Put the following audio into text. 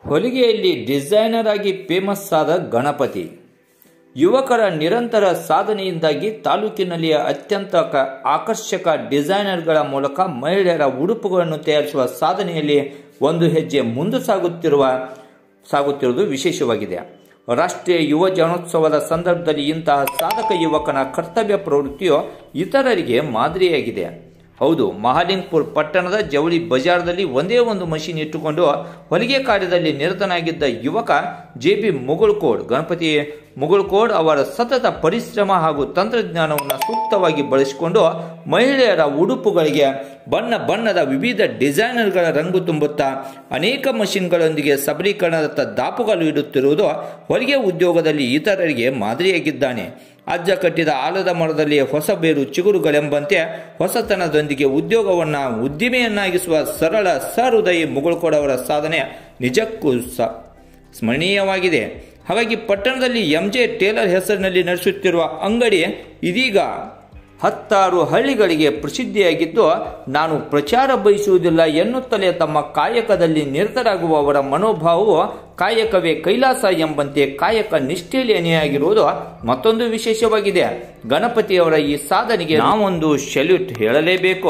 ಹೊಲಿಗೆಯಲ್ಲಿ designer ಆಗಿ famous ಆದ ಗಣಪತಿ ಯುವಕರ ನಿರಂತರ ಸಾಧನೆಯಿಂದಾಗಿ ತಾಲೂಕಿನಲ್ಲಿ ಅತ್ಯಂತ ಕ- ಆಕರ್ಷಕ ಡಿಸೈನರ್ಗಳ ಮೂಲಕ ಮಹಿಳೆಯರ ಉಡುಪುಗಳನ್ನು ತಯಾರಿಸುವ ಸಾಧನೆಯಲ್ಲಿ ಒಂದು ಹೆಜ್ಜೆ ಮುಂದೆ ಸಾಗುತ್ತಿರುವ ಸಾಗುತ್ತಿರುವುದು ವಿಶೇಷವಾಗಿದೆ ರಾಷ್ಟ್ರೀಯ ಯುವ ಜನೋತ್ಸವದ ಸಂದರ್ಭದಲ್ಲಿ ಇಂತಹ ಸಾಧಕ ಯುವಕನ ಕರ್ತವ್ಯ ಪ್ರವೃತ್ತಿಯು ಇತರರಿಗೆ ಮಾದರಿಯಾಗಿದೆ ಹೌದು ಮಹಾಲಿಂಗ್ಪುರ್ ಪಟ್ಟಣದ ಜವಳಿ ಬಜಾರ್ದಲ್ಲಿ ಒಂದೇ ಒಂದು ಮಷೀನ್ ಇಟ್ಟುಕೊಂಡು ಹೊಲಿಗೆ ಕಾರ್ಯದಲ್ಲಿ ನಿರತನಾಗಿದ್ದ ಯುವಕ ಜೆ ಬಿ ಮುಗುಳ್ಕೋಡ್ ಗಣಪತಿ ಮುಗುಳ್ಕೋಡ್ ಅವರ ಸತತ ಪರಿಶ್ರಮ ಹಾಗೂ ತಂತ್ರಜ್ಞಾನವನ್ನು ಸೂಕ್ತವಾಗಿ ಬಳಸಿಕೊಂಡು ಮಹಿಳೆಯರ ಉಡುಪುಗಳಿಗೆ ಬಣ್ಣ ಬಣ್ಣದ ವಿವಿಧ ಡಿಸೈನರ್ಗಳ ರಂಗು ತುಂಬುತ್ತಾ ಅನೇಕ ಮಷಿನ್ಗಳೊಂದಿಗೆ ಸಬಲೀಕರಣದತ್ತ ದಾಪುಗಾಲು ಇಡುತ್ತಿರುವುದು ಹೊಲಿಗೆ ಉದ್ಯೋಗದಲ್ಲಿ ಇತರರಿಗೆ ಮಾದರಿಯಾಗಿದ್ದಾನೆ ಅಜ್ಜ ಕಟ್ಟಿದ ಆಲದ ಮರದಲ್ಲಿ ಹೊಸ ಬೇರು ಚಿಗುರುಗಳೆಂಬಂತೆ ಹೊಸತನದೊಂದಿಗೆ ಉದ್ಯೋಗವನ್ನು ಉದ್ದಿಮೆಯನ್ನಾಗಿಸುವ ಸರಳ ಸಹೃದಯಿ ಮುಗುಳ್ಕೋಡವರ ಸಾಧನೆ ನಿಜಕ್ಕೂ ಸ ಸ್ಮರಣೀಯವಾಗಿದೆ ಹಾಗಾಗಿ ಪಟ್ಟಣದಲ್ಲಿ ಎಂ ಜೆ ಟೇಲರ್ ಹೆಸರಿನಲ್ಲಿ ನಡೆಸುತ್ತಿರುವ ಅಂಗಡಿ ಇದೀಗ ಹತ್ತಾರು ಹಳ್ಳಿಗಳಿಗೆ ಪ್ರಸಿದ್ಧಿಯಾಗಿದ್ದು ನಾನು ಪ್ರಚಾರ ಬಯಸುವುದಿಲ್ಲ ಎನ್ನುತ್ತಲೇ ತಮ್ಮ ಕಾಯಕದಲ್ಲಿ ನಿರತರಾಗುವವರ ಮನೋಭಾವವು ಕಾಯಕವೇ ಕೈಲಾಸ ಎಂಬಂತೆ ಕಾಯಕ ನಿಷ್ಠೆಯಲ್ಲಿ ಅಣಿಯಾಗಿರುವುದು ಮತ್ತೊಂದು ವಿಶೇಷವಾಗಿದೆ ಗಣಪತಿಯವರ ಈ ಸಾಧನೆಗೆ ನಾವೊಂದು ಸೆಲ್ಯೂಟ್ ಹೇಳಲೇಬೇಕು